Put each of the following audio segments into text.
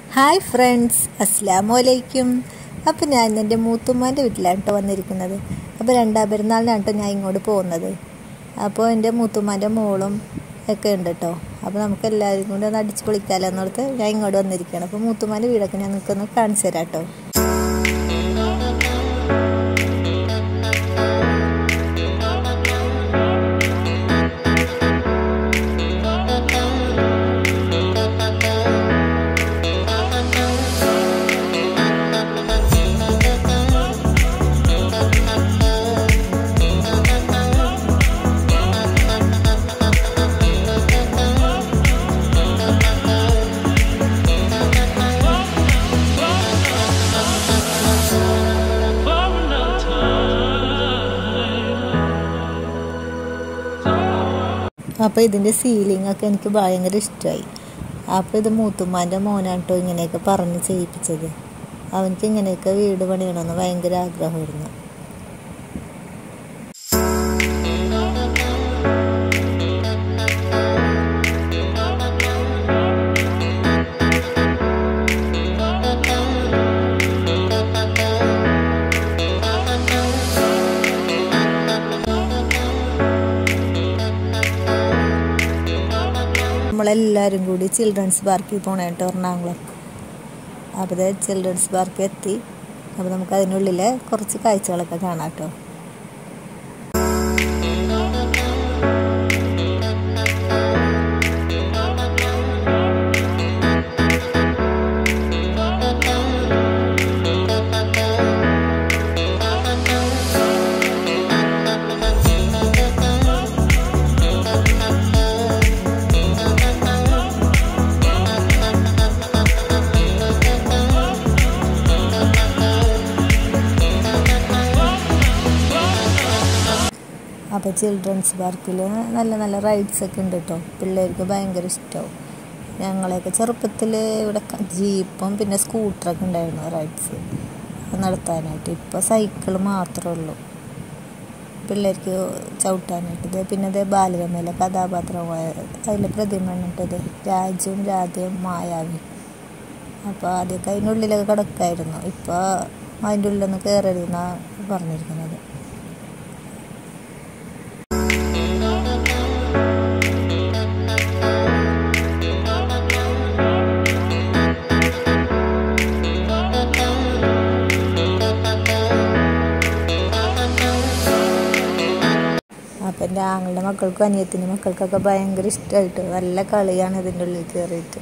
hi friends അസ്സാം വലൈക്കും അപ്പോൾ ഞാൻ എൻ്റെ മൂത്തുമ്മാൻ്റെ വീട്ടിലാണ് കേട്ടോ വന്നിരിക്കുന്നത് അപ്പോൾ രണ്ടാം പെരുന്നാളിനാണ് കേട്ടോ ഞാൻ ഇങ്ങോട്ട് പോകുന്നത് അപ്പോൾ എൻ്റെ മൂത്തുമ്മാൻ്റെ മോളും ഒക്കെ ഉണ്ട് കേട്ടോ അപ്പോൾ നമുക്ക് എല്ലാവരും കൂടി ഒന്ന് അടിച്ച് പൊളിക്കാമല്ലോ എന്നോർത്ത് ഞാൻ ഇങ്ങോട്ട് വന്നിരിക്കുകയാണ് അപ്പോൾ മൂത്തുമ്മാൻ്റെ വീടൊക്കെ ഞങ്ങൾക്കൊന്ന് കാണിച്ചു തരാം കേട്ടോ അപ്പോൾ ഇതിൻ്റെ സീലിംഗ് ഒക്കെ എനിക്ക് ഭയങ്കര ഇഷ്ടമായി അപ്പോൾ ഇത് മൂത്തുമ്മാൻ്റെ മോനാണ് കേട്ടോ ഇങ്ങനെയൊക്കെ പറഞ്ഞ് ചെയ്യിപ്പിച്ചത് അവനക്ക് ഇങ്ങനെയൊക്കെ വീട് പണിയണമെന്ന് ഭയങ്കര ആഗ്രഹമായിരുന്നു നമ്മളെല്ലാവരും കൂടി ചിൽഡ്രൻസ് പാർക്കിൽ പോകണം കേട്ടോ എറണാകുളം അപ്പോൾ ചിൽഡ്രൻസ് പാർക്ക് എത്തി അപ്പോൾ നമുക്ക് അതിനുള്ളിൽ കുറച്ച് കാഴ്ചകളൊക്കെ കാണാം കേട്ടോ അപ്പോൾ ചിൽഡ്രൻസ് പാർക്കിൽ നല്ല നല്ല റൈഡ്സ് ഒക്കെ ഉണ്ട് കേട്ടോ പിള്ളേർക്ക് ഭയങ്കര ഇഷ്ടമാവും ഞങ്ങളെയൊക്കെ ചെറുപ്പത്തിൽ ഇവിടെ ജീപ്പും പിന്നെ സ്കൂട്ടറൊക്കെ ഉണ്ടായിരുന്നു റൈഡ്സ് നടത്താനായിട്ട് ഇപ്പോൾ സൈക്കിൾ മാത്രമേ ഉള്ളൂ പിള്ളേർക്ക് ചവിട്ടാനായിട്ട് ഇത് പിന്നെ ഇത് ബാലരമയിലെ കഥാപാത്രമായ അതിലെ പ്രതിമ ഇട്ടത് രാജുവും രാധയും മായാവി അപ്പോൾ ആദ്യമൊക്കെ അതിനുള്ളിലൊക്കെ കിടക്കായിരുന്നു ഇപ്പോൾ അതിൻ്റെ ഉള്ളിലൊന്ന് കയറരുതെന്നാണ് പറഞ്ഞിരിക്കുന്നത് അപ്പം എൻ്റെ ആങ്ങളുടെ മക്കൾക്കും അനിയത്തിൻ്റെ മക്കൾക്കൊക്കെ ഭയങ്കര ഇഷ്ടമായിട്ട് നല്ല കളിയാണ് ഇതിൻ്റെ ഉള്ളിൽ കയറിയിട്ട്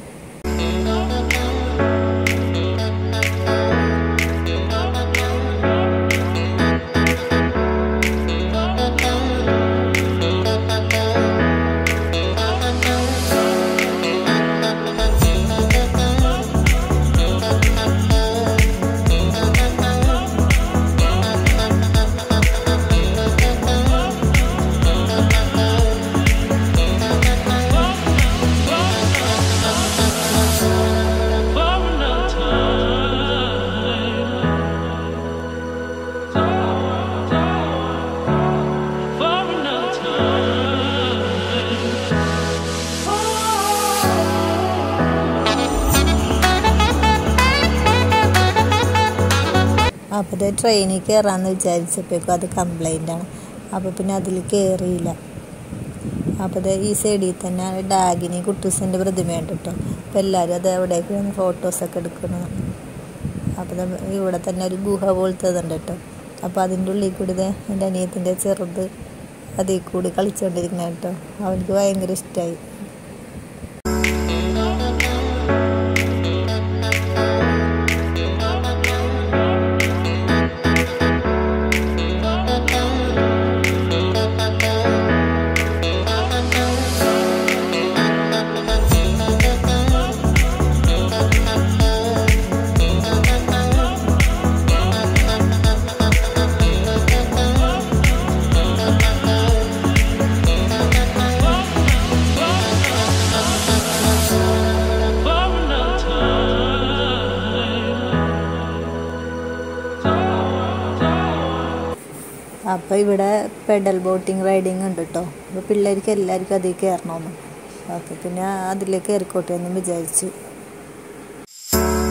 അപ്പോൾ ഇത് ട്രെയിനിൽ കയറാമെന്ന് വിചാരിച്ചപ്പോഴേക്കും അത് കംപ്ലൈൻ്റ് ആണ് അപ്പോൾ പിന്നെ അതിൽ കയറിയില്ല അപ്പോൾ ഇത് ഈ സൈഡിൽ തന്നെ ഡാഗിനി കുട്ടൂസിൻ്റെ പ്രതിമയുണ്ട് കേട്ടോ അപ്പോൾ എല്ലാവരും അത് എവിടേക്ക് വന്ന് ഫോട്ടോസൊക്കെ എടുക്കണം അപ്പോൾ ഇവിടെ തന്നെ ഒരു ഗുഹ പോലത്തെ ഇതുണ്ട് കേട്ടോ അപ്പോൾ അതിൻ്റെ ഉള്ളിൽ കൂടി ഇത് എൻ്റെ അനിയത്തിൻ്റെ ചെറുത് അതിൽ കൂടി കളിച്ചുകൊണ്ടിരിക്കുന്ന കേട്ടോ അവനക്ക് ഭയങ്കര ഇഷ്ടമായി അപ്പോൾ ഇവിടെ പെഡൽ ബോട്ടിങ് റൈഡിങ് ഉണ്ട് കേട്ടോ അപ്പോൾ പിള്ളേർക്ക് എല്ലാവർക്കും അതിൽ കയറണമെന്ന് അപ്പോൾ പിന്നെ അതിലേക്ക് കയറിക്കോട്ടെ എന്ന് വിചാരിച്ചു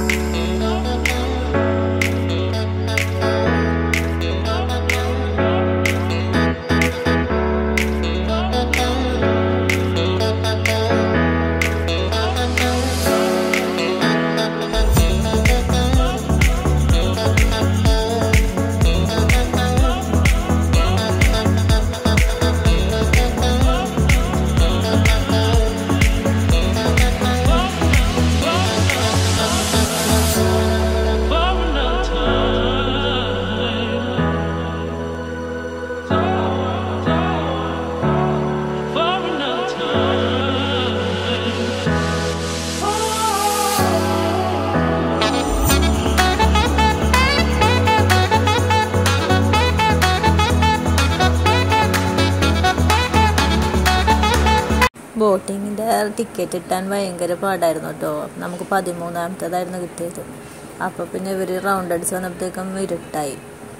ബോട്ടിങ്ങിൻ്റെ ടിക്കറ്റ് കിട്ടാൻ ഭയങ്കര പാടായിരുന്നു കേട്ടോ നമുക്ക് പതിമൂന്നാമത്തേതായിരുന്നു കിട്ടിയത് അപ്പോൾ പിന്നെ ഇവർ റൗണ്ട് അടിച്ച് വന്നപ്പോഴത്തേക്കും ഇരുട്ടായി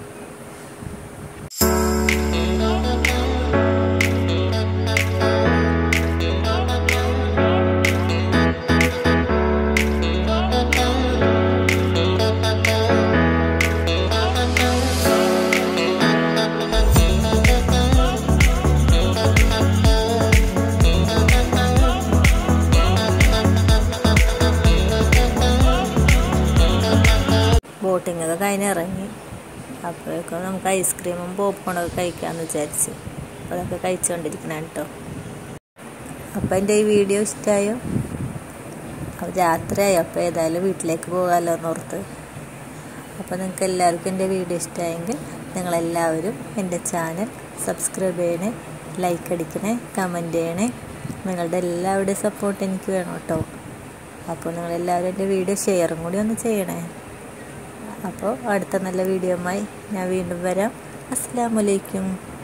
ബോട്ടിംഗ് ഒക്കെ കഴിഞ്ഞ് ഇറങ്ങി അപ്പോഴേക്കും നമുക്ക് ഐസ്ക്രീമും പോപ്കോണൊക്കെ കഴിക്കാമെന്ന് വിചാരിച്ചു അപ്പോൾ അതൊക്കെ കഴിച്ചുകൊണ്ടിരിക്കണം കേട്ടോ അപ്പോൾ എൻ്റെ ഈ വീഡിയോ ഇഷ്ടമായോ അപ്പോൾ രാത്രിയായി അപ്പോൾ ഏതായാലും വീട്ടിലേക്ക് പോകാമല്ലോ എന്നോർത്ത് അപ്പോൾ നിങ്ങൾക്ക് എല്ലാവർക്കും എൻ്റെ വീഡിയോ ഇഷ്ടമായെങ്കിൽ നിങ്ങളെല്ലാവരും എൻ്റെ ചാനൽ സബ്സ്ക്രൈബ് ചെയ്യണേ ലൈക്ക് അടിക്കണേ കമൻറ്റ് ചെയ്യണേ നിങ്ങളുടെ എല്ലാവരുടെയും സപ്പോർട്ട് എനിക്ക് വേണം കേട്ടോ അപ്പോൾ നിങ്ങളെല്ലാവരും എൻ്റെ വീഡിയോ ഷെയറും കൂടി ഒന്ന് ചെയ്യണേ അപ്പോൾ അടുത്ത നല്ല വീഡിയോയുമായി ഞാൻ വീണ്ടും വരാം അസ്സാം വലൈക്കും